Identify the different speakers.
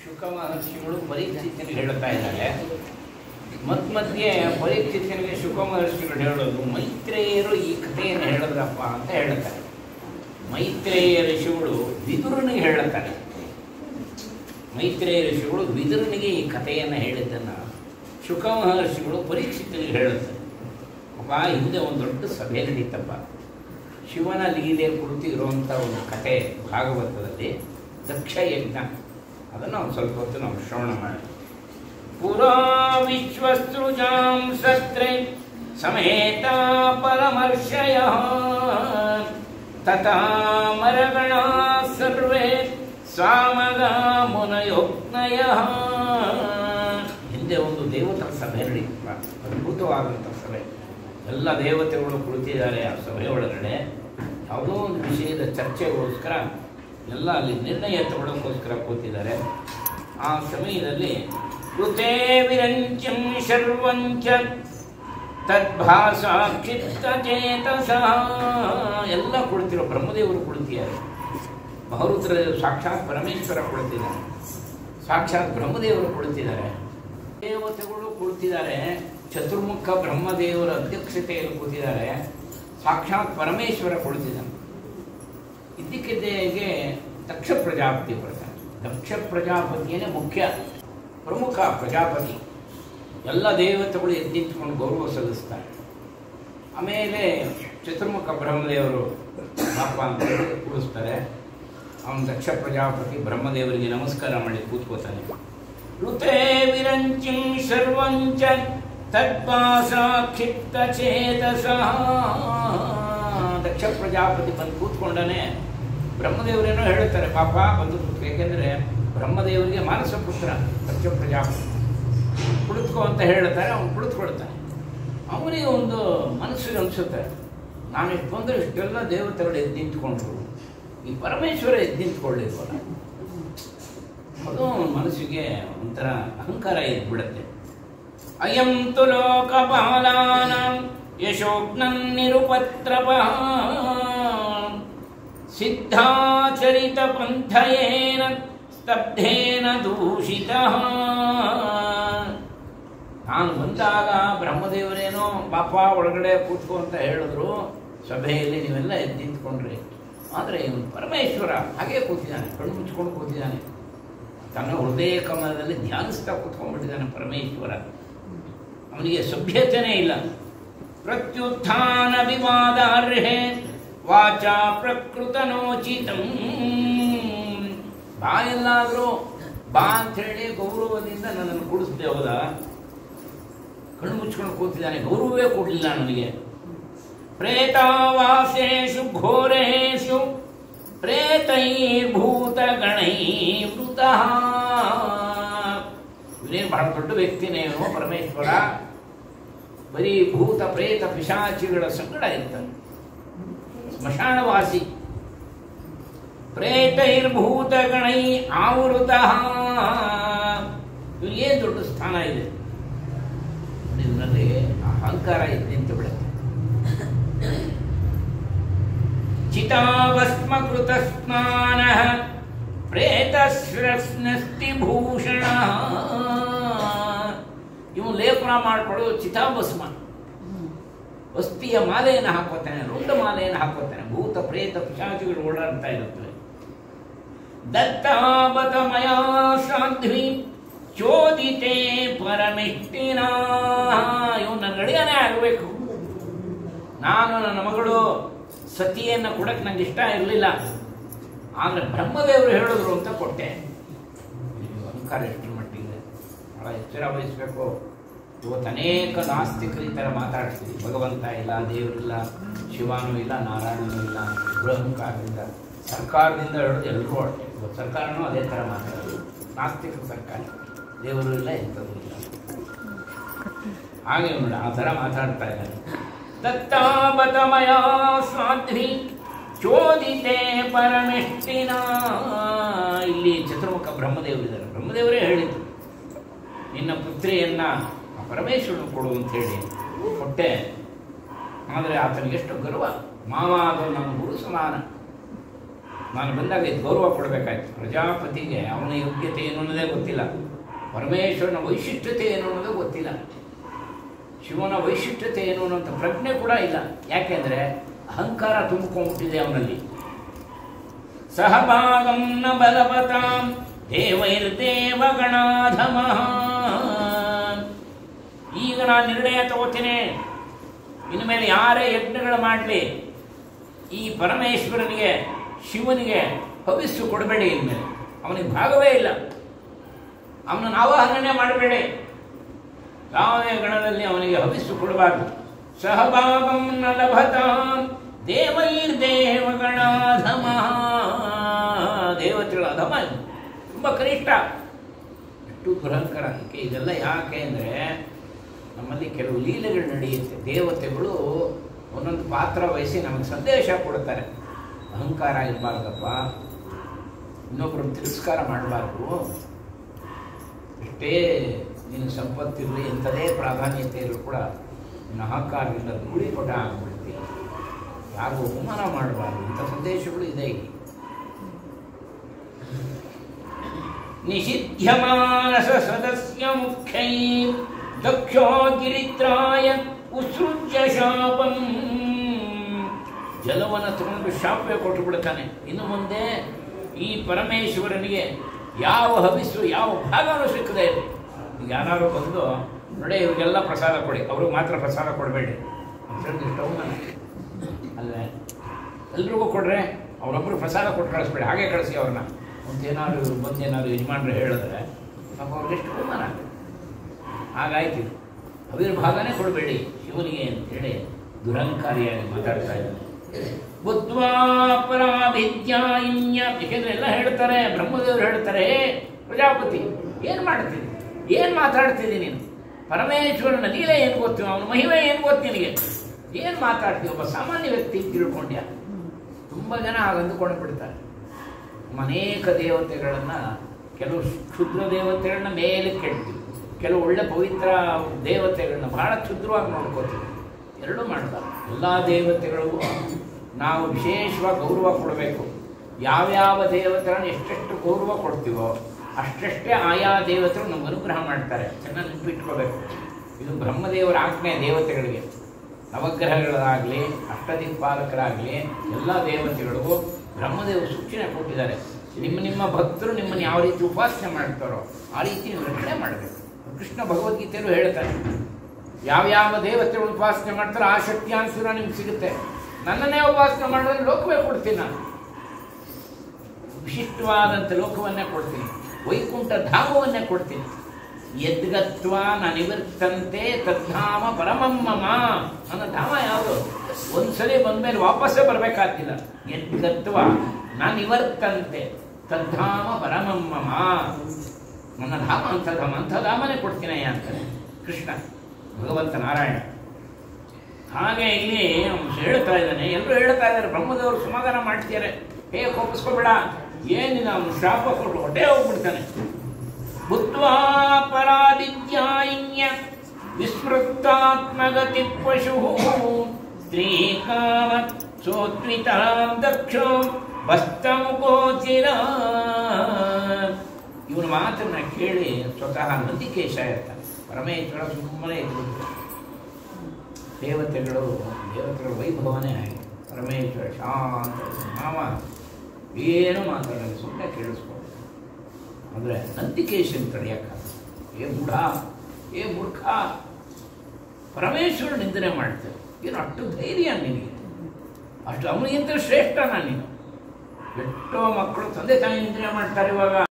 Speaker 1: ಶುಕ ಮಹರ್ಷಿಗಳು ಪರೀಕ್ಷಿತನಿಗೆ ಹೇಳ್ತಾ ಇದ್ದಾರೆ ಮತ್ ಮಧ್ಯೆ ಪರೀಕ್ಷಿತನಿಗೆ ಶುಕ ಮಹರ್ಷಿಗಳು ಹೇಳೋದು ಮೈತ್ರೇಯರು ಈ ಕಥೆಯನ್ನು ಹೇಳಿದ್ರಪ್ಪ ಅಂತ ಹೇಳ್ತಾರೆ ಮೈತ್ರೇಯ ಋಷಿಗಳು ವಿದುರನಿಗೆ ಹೇಳುತ್ತಾರೆ ಮೈತ್ರೇಯ ಋಷಿಗಳು ವಿದುರನಿಗೆ ಈ ಕಥೆಯನ್ನು ಹೇಳಿದ್ದನ್ನು ಶುಕ ಮಹರ್ಷಿಗಳು ಪರೀಕ್ಷಿತನಿಗೆ ಹೇಳುತ್ತಾರೆ ಅಪ್ಪ ಹಿಂದೆ ಒಂದು ದೊಡ್ಡ ಸಭೆ ನಡೀತಪ್ಪ ಶಿವನ ಲೀಲೆ ಕುರಿತು ಇರುವಂಥ ಒಂದು ಕಥೆ ಭಾಗವತದಲ್ಲಿ ದಕ್ಷ ಯಜ್ಞ ಅದನ್ನು ಒಂದು ಸ್ವಲ್ಪ ಹೊತ್ತು ನಾವು ಶ್ರವಣ ಮಾಡಿ ಪುರಾ ವಿಶ್ವಸೃಜಾಂ ಸತ್ರೆ ಸಮೇತ ಪರಮರ್ಷಯ ತಥಾ ಮರಗಣ ಸರ್ವೇ ಸ್ವಾಮಗ ಮುನಯೋಗ್ನಯ ಹಿಂದೆ ಒಂದು ದೇವತರ ಸಭೆ ನಡೀತಪ್ಪ ಅದ್ಭುತವಾದಂಥ ಸಭೆ ಎಲ್ಲ ದೇವತೆಗಳು ಕುಳಿತಿದ್ದಾರೆ ಆ ಸಭೆ ಒಳಗಡೆ ಯಾವುದೋ ಒಂದು ವಿಷಯದ ಚರ್ಚೆಗೋಸ್ಕರ ಎಲ್ಲ ಅಲ್ಲಿ ನಿರ್ಣಯ ತಗೊಳ್ಳೋಕ್ಕೋಸ್ಕರ ಕೂತಿದ್ದಾರೆ ಆ ಸಮಯದಲ್ಲಿ ಕೃತೇ ವಿರಂಚಂ ಶರ್ವಂಚ ತದ್ಭಾಸಾಕ್ಷಿತ್ತ ಚೇತಸ ಎಲ್ಲ ಕುಳಿತಿರೋ ಬ್ರಹ್ಮದೇವರು ಕುಳಿತಿದ್ದಾರೆ ಬಹುರುದ್ರ ಸಾಕ್ಷಾತ್ ಪರಮೇಶ್ವರ ಕುಳಿತಿದ್ದಾರೆ ಸಾಕ್ಷಾತ್ ಬ್ರಹ್ಮದೇವರು ಕುಳಿತಿದ್ದಾರೆ ದೇವತೆಗಳು ಕುಳಿತಿದ್ದಾರೆ ಚತುರ್ಮುಖ ಬ್ರಹ್ಮದೇವರ ಅಧ್ಯಕ್ಷತೆಯಲ್ಲಿ ಕೂತಿದ್ದಾರೆ ಸಾಕ್ಷಾತ್ ಪರಮೇಶ್ವರ ಕುಳಿತಿದ್ದಾನೆ ಇದ್ದಕ್ಕಿದ್ದೇಗೆ ದಕ್ಷ ಪ್ರಜಾಪತಿ ಬರ್ತಾನೆ ದಕ್ಷ ಪ್ರಜಾಪತಿಯೇ ಮುಖ್ಯ ಪ್ರಮುಖ ಪ್ರಜಾಪತಿ ಎಲ್ಲ ದೇವತೆಗಳು ಎದ್ದಿಟ್ಕೊಂಡು ಗೌರವ ಸಲ್ಲಿಸ್ತಾರೆ ಆಮೇಲೆ ಚತುರ್ಮುಖ ಬ್ರಹ್ಮದೇವರು ಪಾಪ ಅಂತ ಹೇಳಿ ಕೂಡಿಸ್ತಾರೆ ಅವನು ದಕ್ಷ ಪ್ರಜಾಪತಿ ಬ್ರಹ್ಮದೇವರಿಗೆ ನಮಸ್ಕಾರ ಮಾಡಿ ಕೂತ್ಕೋತಾನೆ ಋತೆ ವಿರಂಚಿಂ ಸರ್ವಂಚ ತದ್ಭಾಸಾಕ್ಷಿಪ್ತ ಚೇತಸ ದಕ್ಷ ಪ್ರಜಾಪತಿ ಬಂದು ಕೂತ್ಕೊಂಡನೆ ಬ್ರಹ್ಮದೇವರೇನೋ ಹೇಳ್ತಾರೆ ಪಾಪ ಬಂದು ಕೂತ್ಕೊ ಯಾಕೆಂದ್ರೆ ಬ್ರಹ್ಮದೇವರಿಗೆ ಮಾನಸ ಪುತ್ರ ದಕ್ಷ ಪ್ರಜಾಪತಿ ಕುಳಿತುಕೋ ಅಂತ ಹೇಳ್ತಾರೆ ಅವನು ಕುಳಿತುಕೊಳ್ತಾನೆ ಅವನಿಗೆ ಒಂದು ಮನಸ್ಸಿಗೆ ಅನಿಸುತ್ತೆ ನಾನು ಇಷ್ಟು ಬಂದರೆ ಇಷ್ಟೆಲ್ಲ ದೇವತೆಗಳು ಎದ್ದು ನಿಂತ್ಕೊಂಡ್ರು ಈ ಪರಮೇಶ್ವರ ಎದ್ದು ನಿಂತ್ಕೊಳ್ಳಿಲ್ವಲ್ಲ ಅದು ಅವನ ಮನಸ್ಸಿಗೆ ಒಂಥರ ಅಹಂಕಾರ ಎದ್ಬಿಡುತ್ತೆ ಅಯಂ ತು ಲೋಕಪಾಲಾನ ಯಶೋಗ್ನನ್ ನಿರುಪತ್ರಪ ಸಿದ್ಧಾಚರಿತ ಪಂಥಯೇನ ಸ್ತಬ್ಧೇನ ದೂಷಿತ ನಾನು ಬಂದಾಗ ಬ್ರಹ್ಮದೇವರೇನೋ ಪಾಪ ಒಳಗಡೆ ಕೂತ್ಕೊ ಅಂತ ಹೇಳಿದ್ರು ಸಭೆಯಲ್ಲಿ ನೀವೆಲ್ಲ ಎದ್ದು ನಿಂತ್ಕೊಂಡ್ರಿ ಆದರೆ ಇವನು ಪರಮೇಶ್ವರ ಹಾಗೆ ಕೂತಿದ್ದಾನೆ ಕಣ್ಣು ಮುಚ್ಕೊಂಡು ಕೂತಿದ್ದಾನೆ ತನ್ನ ಹೃದಯ ಕಮಲದಲ್ಲಿ ಧ್ಯಾನಿಸ್ತಾ ಕೂತ್ಕೊಂಡ್ಬಿಟ್ಟಿದ್ದಾನೆ ಪರಮೇಶ್ವರ ಅವನಿಗೆ ಸಭ್ಯತೆನೇ ಇಲ್ಲ ಪ್ರತ್ಯುತ್ಥಾನ ವಿವಾದಾರ್ಹೆ ವಾಚ ಪ್ರಕೃತನೋಚಿತಂ ಬಾ ಎಲ್ಲಾದರೂ ಬಾ ಅಂತ ಹೇಳಿ ಗೌರವದಿಂದ ನನ್ನನ್ನು ಕೂಡಿಸ್ದೆ ಹೋದ ಕಣ್ಣು ಮುಚ್ಕೊಂಡು ಕೂತಿದ್ದಾನೆ ಗೌರವವೇ ಕೊಡಲಿಲ್ಲ ನನಗೆ ಪ್ರೇತಾವಾಸೇಶು ಘೋರೇಶು ಪ್ರೇತೈರ್ಭೂತ ಗಣೈವೃತ ಇವನೇ ಬಹಳ ದೊಡ್ಡ ವ್ಯಕ್ತಿನೇನೋ ಪರಮೇಶ್ವರ ಬರೀ ಭೂತ ಪ್ರೇತ ಪಿಶಾಚಿಗಳ ಸಂಗಡ ಇರ್ತಾನೆ ಸ್ಮಶಾನವಾಸಿ ಪ್ರೇತೈರ್ಭೂತ ಗಣೈ ಆವೃತ ಇವನಿಗೆ ದೊಡ್ಡ ಸ್ಥಾನ ಇದೆ ಇವನಲ್ಲಿ ಅಹಂಕಾರ ಇದ್ದು ನಿಂತು ಬಿಡುತ್ತೆ ಚಿತಾಭಸ್ಮಕೃತ ಸ್ನಾನ ಪ್ರೇತಸ್ರಸ್ನಸ್ತಿ ಭೂಷಣ ಇವನು ಲೇಪನ ಮಾಡಿಕೊಳ್ಳೋದು ಚಿತಾಭಸ್ಮ ಅಸ್ಥಿಯ ಮಾಲೆಯನ್ನು ಹಾಕೋತಾನೆ ರುಂಡ ಮಾಲೆಯನ್ನು ಹಾಕೋತಾನೆ ಭೂತ ಪ್ರೇತ ಪಿಶಾಚಿಗಳು ಓಡಾಡ್ತಾ ಇರುತ್ತವೆ ದತ್ತಾಬತ ಮಯಾ ಸಾಧ್ವಿ ಚೋದಿತೆ ಪರಮಿಷ್ಟಿನ ಇವನು ನನ್ನ ಗಡಿಯನೇ ಆಗಬೇಕು ನಾನು ನನ್ನ ಮಗಳು ಸತಿಯನ್ನು ಕೊಡಕ್ಕೆ ನಂಗೆ ಇಷ್ಟ ಇರಲಿಲ್ಲ ಆದರೆ ಬ್ರಹ್ಮದೇವರು ಹೇಳಿದ್ರು ಅಂತ ಕೊಟ್ಟೆ ಇದು ಅಹಂಕಾರ ಎಷ್ಟು ಮಟ್ಟಿಗೆ ಬಹಳ ಎಚ್ಚರ ವಹಿಸಬೇಕು ಇವತ್ತು ಅನೇಕ ನಾಸ್ತಿಕರು ಈ ಥರ ಮಾತಾಡ್ತೀವಿ ಭಗವಂತ ಇಲ್ಲ ದೇವರಿಲ್ಲ ಶಿವಾನೂ ಇಲ್ಲ ನಾರಾಯಣನೂ ಇಲ್ಲ ಇಬ್ಬರು ಅಹಂಕಾರದಿಂದ ಸರ್ಕಾರದಿಂದ ಹೇಳೋದು ಎಲ್ಲರೂ ಅಷ್ಟೇ ಇವತ್ತು ಸರ್ಕಾರನೂ ಅದೇ ಥರ ಮಾತಾಡೋದು ನಾಸ್ತಿಕ ಸರ್ಕಾರ ದೇವರು ಇಲ್ಲ ಎಂಥದ್ದು ಇಲ್ಲ ಹಾಗೆ ನೋಡಿ ಆ ಥರ ಮಾತಾಡ್ತಾ ಇದ್ದಾರೆ ದತ್ತಾಬತಮಯ ಸಾಧ್ವಿ ಚೋದಿತೆ ಪರಮೆಷ್ಟಿನ ಇಲ್ಲಿ ಚತುರ್ಮುಖ ಬ್ರಹ್ಮದೇವರಿದ್ದಾರೆ ಬ್ರಹ್ಮದೇವರೇ ಹೇಳಿದ್ರು ನಿನ್ನ ಪುತ್ರಿಯನ್ನ ಆ ಪರಮೇಶ್ವರನು ಕೊಡು ಅಂತ ಹೇಳಿ ಕೊಟ್ಟೆ ಆದರೆ ಆತನಿಗೆ ಎಷ್ಟು ಗರ್ವ ಮಾವ ಅದು ನಮ್ಮ ಗುರು ಸಮಾನ ನಾನು ಬಂದಾಗ ಇದು ಗೌರವ ಕೊಡಬೇಕಾಯ್ತು ಪ್ರಜಾಪತಿಗೆ ಅವನ ಯೋಗ್ಯತೆ ಏನು ಅನ್ನೋದೇ ಗೊತ್ತಿಲ್ಲ ಪರಮೇಶ್ವರನ ವೈಶಿಷ್ಟ್ಯತೆ ಏನು ಅನ್ನೋದೇ ಗೊತ್ತಿಲ್ಲ ಶಿವನ ವೈಶಿಷ್ಟ್ಯತೆ ಏನು ಅನ್ನೋಂಥ ಪ್ರಜ್ಞೆ ಕೂಡ ಇಲ್ಲ ಯಾಕೆಂದರೆ ಅಹಂಕಾರ ತುಂಬಿಕೊಂಡ್ಬಿಟ್ಟಿದೆ ಅವನಲ್ಲಿ ಸಹಭಾಗಂ ನ ಬಲವತಾಂ ದೇವೈರ್ದೇವಗಣಾಧಮ ಈಗ ನಾನು ನಿರ್ಣಯ ತಗೋತೇನೆ ಇನ್ಮೇಲೆ ಯಾರೇ ಯಜ್ಞಗಳು ಮಾಡಲಿ ಈ ಪರಮೇಶ್ವರನಿಗೆ ಶಿವನಿಗೆ ಹವಿಸ್ಸು ಕೊಡಬೇಡಿ ಇನ್ಮೇಲೆ ಅವನಿಗೆ ಭಾಗವೇ ಇಲ್ಲ ಅವನನ್ನು ಆವಾಹನೆ ಮಾಡಬೇಡಿ ಯಾವುದೇ ಗಣದಲ್ಲಿ ಅವನಿಗೆ ಹವಿಸ್ಸು ಕೊಡಬಾರ್ದು ಸಹಭಾಗಂ ನ ಲಭತಾಂ ದೇವೈರ್ದೇವಗಣಾಧಮ ದೇವತೆಗಳ ಅಧಮ ಇದು. ತುಂಬ ಕನಿಷ್ಠ ಎಷ್ಟು ದುರಂಕರ ಅದಕ್ಕೆ ಇದೆಲ್ಲ ಯಾಕೆ ಅಂದರೆ ನಮ್ಮಲ್ಲಿ ಕೆಲವು ಲೀಲೆಗಳು ನಡೆಯುತ್ತೆ ದೇವತೆಗಳು ಒಂದೊಂದು ಪಾತ್ರ ವಹಿಸಿ ನಮಗೆ ಸಂದೇಶ ಕೊಡ್ತಾರೆ ಅಹಂಕಾರ ಇರಬಾರ್ದಪ್ಪ ಇನ್ನೊಬ್ಬರನ್ನು ತಿರಸ್ಕಾರ ಮಾಡಬಾರ್ದು ಎಷ್ಟೇ ನಿನ್ನ ಸಂಪತ್ತಿರಲಿ ಎಂಥದೇ ಪ್ರಾಧಾನ್ಯತೆ ಇರಲು ಕೂಡ ನಿನ್ನ ಅಹಂಕಾರದಿಂದ ಧೂಳಿಪಟ ಆಗಿಬಿಡ್ತೀಯ ಯಾರಿಗೂ ಅವಮಾನ ಮಾಡಬಾರ್ದು ಇಂಥ ಸಂದೇಶಗಳು ಇದೆ ಇಲ್ಲಿ ನಿಷಿಧ್ಯಮಾನಸ ಸದಸ್ಯ ಮುಖ್ಯೈ ದಕ್ಷೋ ಗಿರಿತ್ರಾಯ ಉತ್ಸೃಜ್ಯ ಶಾಪಂ ಜಲವನ್ನು ತಗೊಂಡು ಶಾಪವೇ ಕೊಟ್ಟು ಬಿಡ್ತಾನೆ ಇನ್ನು ಮುಂದೆ ಈ ಪರಮೇಶ್ವರನಿಗೆ ಯಾವ ಹವಿಸ್ಸು ಯಾವ ಭಾಗನೂ ಸಿಕ್ಕದೆ ಇಲ್ಲ ಈಗ ಯಾರು ಬಂದು ನೋಡಿ ಇವ್ರಿಗೆಲ್ಲ ಪ್ರಸಾದ ಕೊಡಿ ಅವ್ರಿಗೆ ಮಾತ್ರ ಪ್ರಸಾದ ಕೊಡಬೇಡಿ ಅಂತ ಇಷ್ಟವು ನನಗೆ ಅಲ್ವೇ ಎಲ್ರಿಗೂ ಕೊಡ್ರೆ ಅವರೊಬ್ಬರು ಪ್ರಸಾದ ಕೊಟ್ಟು ಕಳಿಸ್ಬೇಡಿ ಹಾಗೆ ಕಳಿಸಿ ಅವ್ರನ್ನ ಒಂದೇನಾದ್ರು ಬಂದೇನಾದ್ರು ಯಜಮಾನ್ರು ಹೇಳಿದ್ರೆ ಪಾಪ ಅವ್ರಿಗೆ ಎಷ್ಟು ಅವಮಾನ ಆಗುತ್ತೆ ಹಾಗಾಯ್ತು ಇದು ಅವಿರ್ಭಾಗನೇ ಕೊಡಬೇಡಿ ಶಿವನಿಗೆ ಅಂತೇಳಿ ದುರಂಕಾರಿಯಾಗಿ ಮಾತಾಡ್ತಾ ಇದ್ದಾನೆ ಬುದ್ಧ್ವಾಪರಾಭಿದ್ಯಾಯಿನ್ಯ ಏಕೆಂದ್ರೆ ಎಲ್ಲ ಹೇಳ್ತಾರೆ ಬ್ರಹ್ಮದೇವರು ಹೇಳ್ತಾರೆ "ಹೇ, ಪ್ರಜಾಪತಿ ಏನು ಮಾಡ್ತೀನಿ ಏನು ಮಾತಾಡ್ತಿದ್ದೀನಿ ನೀನು ಪರಮೇಶ್ವರನ ಲೀಲೆ ಏನು ಗೊತ್ತು ಅವನ ಮಹಿಮೆ ಏನು ಗೊತ್ತು ನಿನಗೆ ಏನು ಮಾತಾಡ್ತೀವಿ ಒಬ್ಬ ಸಾಮಾನ್ಯ ವ್ಯಕ್ತಿ ಅಂತ ತಿಳ್ಕೊಂಡ್ಯಾ ತುಂಬ ಜನ ಹಾಗೆ ಅಂದುಕೊಂಡು ಬಿಡ್ತಾರೆ ನಮ್ಮ ಅನೇಕ ದೇವತೆಗಳನ್ನು ಕೆಲವು ಕ್ಷುದ್ರ ದೇವತೆಗಳನ್ನ ಮೇಲೆ ಕೆಡ್ತೀವಿ ಕೆಲವು ಒಳ್ಳೆ ಪವಿತ್ರ ದೇವತೆಗಳನ್ನ ಬಹಳ ಕ್ಷುದ್ರವಾಗಿ ನೋಡ್ಕೋತೀವಿ ಎರಡೂ ಮಾಡ್ತಾರೆ ಎಲ್ಲ ದೇವತೆಗಳಿಗೂ ನಾವು ವಿಶೇಷವಾಗಿ ಗೌರವ ಕೊಡಬೇಕು ಯಾವ್ಯಾವ ದೇವತೆಗಳನ್ನ ಎಷ್ಟೆಷ್ಟು ಗೌರವ ಕೊಡ್ತೀವೋ ಅಷ್ಟಷ್ಟೇ ಆಯಾ ದೇವತೆಗಳು ನಮ್ಗೆ ಅನುಗ್ರಹ ಮಾಡ್ತಾರೆ ಚೆನ್ನಾಗಿ ನೆನಪಿಟ್ಕೋಬೇಕು ಇದು ಬ್ರಹ್ಮದೇವರ ಆಜ್ಞೆ ದೇವತೆಗಳಿಗೆ ನವಗ್ರಹಗಳಾಗಲಿ ಅಷ್ಟದಿಕ್ಪಾಲಕರಾಗಲಿ ಎಲ್ಲ ದೇವತೆಗಳಿಗೂ ಬ್ರಹ್ಮದೇವರು ಸೂಚನೆ ಕೊಟ್ಟಿದ್ದಾರೆ ನಿಮ್ಮ ನಿಮ್ಮ ಭಕ್ತರು ನಿಮ್ಮನ್ನು ಯಾವ ರೀತಿ ಉಪಾಸನೆ ಮಾಡ್ತಾರೋ ಆ ರೀತಿ ನೀವು ರಕ್ಷಣೆ ಮಾಡಬೇಕು ಕೃಷ್ಣ ಭಗವದ್ಗೀತೆಯಲ್ಲೂ ಹೇಳ್ತಾರೆ ಯಾವ್ಯಾವ ದೇವತೆಗಳು ಉಪಾಸನೆ ಮಾಡ್ತಾರೋ ಆ ಶಕ್ತಿಯಾನುಸಾರ ನಿಮ್ಗೆ ಸಿಗುತ್ತೆ ನನ್ನನ್ನೇ ಉಪಾಸನೆ ಮಾಡಿದ್ರೆ ಲೋಕವೇ ಕೊಡ್ತೀನಿ ನಾನು ವಿಶಿಷ್ಟವಾದಂಥ ಲೋಕವನ್ನೇ ಕೊಡ್ತೀನಿ ವೈಕುಂಠ ಧಾಮವನ್ನೇ ಕೊಡ್ತೀನಿ ಯದ್ಗತ್ವ ನ ನಿವರ್ತಂತೆ ತದ್ಧಾಮ ಪರಮಮ್ಮಮ ನನ್ನ ಧಾಮ ಯಾವುದು ಒಂದ್ಸಲಿ ಬಂದ್ಮೇಲೆ ವಾಪಸ್ಸೇ ಬರಬೇಕಾಗಿಲ್ಲ ಯದ್ಗತ್ವ ನ ನಿವರ್ತಂತೆ ತದ್ಧಾಮ ಪರಮಮ್ಮಮ ನನ್ನ ಧಾಮ ಅಂಥ ಧಾಮ ಅಂಥ ಧಾಮನೇ ಕೊಡ್ತೀನಯ್ಯ ಅಂತಾನೆ ಕೃಷ್ಣ ಭಗವಂತ ನಾರಾಯಣ ಹಾಗೆ ಇಲ್ಲಿ ಅವ್ನು ಹೇಳ್ತಾ ಇದ್ದಾನೆ ಎಲ್ಲರೂ ಹೇಳ್ತಾ ಇದ್ದಾರೆ ಬ್ರಹ್ಮದೇವರು ಸಮಾಧಾನ ಮಾಡ್ತಿದ್ದಾರೆ ಹೇ ಕೋಪಿಸ್ಕೋಬೇಡ ಏನಿಲ್ಲ ಅವನು ಶಾಪ ಕೊಟ್ಟು ಹೊಟ್ಟೆ ಹೋಗ್ಬಿಡ್ತಾನೆ ಬುದ್ಧ್ವಾ ಪರಾದಿತ್ಯಾಯಿನ್ಯ ವಿಸ್ಮೃತಾತ್ಮಗತಿ ಪಶು ಸ್ತ್ರೀ ಕಾಮ ಸೋತ್ವಿತಾಂ ದಕ್ಷೋ ಬಸ್ತಮುಗೋಚಿರ ಇವನ ಮಾತನ್ನ ಕೇಳಿ ಸ್ವತಃ ನಂದಿಕೇಶ ಇರ್ತಾನೆ ಪರಮೇಶ್ವರ ಸುಮ್ಮನೆ ಇದ್ಬಿಟ್ಟು ದೇವತೆಗಳು ದೇವತೆಗಳ ವೈಭವನೇ ಹಾಗೆ ಪರಮೇಶ್ವರ ಶಾಂತ ಮಾವ ಏನು ಮಾತಾಡಲ್ಲ ಸುಮ್ಮನೆ ಕೇಳಿಸ್ಕೊಂಡು ಅಂದರೆ ನಂದಿಕೇಶನ್ ತಡೆಯಕ್ಕ ಏ ಬುಢ ಏ ಮೂರ್ಖ ಪರಮೇಶ್ವರ ನಿಂದನೆ ಮಾಡ್ತೇವೆ ಏನು ಅಷ್ಟು ಧೈರ್ಯ ನಿನಗೆ ಅಷ್ಟು ಅವನಿಗಿಂತ ಶ್ರೇಷ್ಠ ನೀನು ಎಷ್ಟೋ ಮಕ್ಕಳು ತಂದೆ ತಾಯಿ ನಿಂದನೆ ಮಾಡ್ತಾರೆ ಇವಾಗ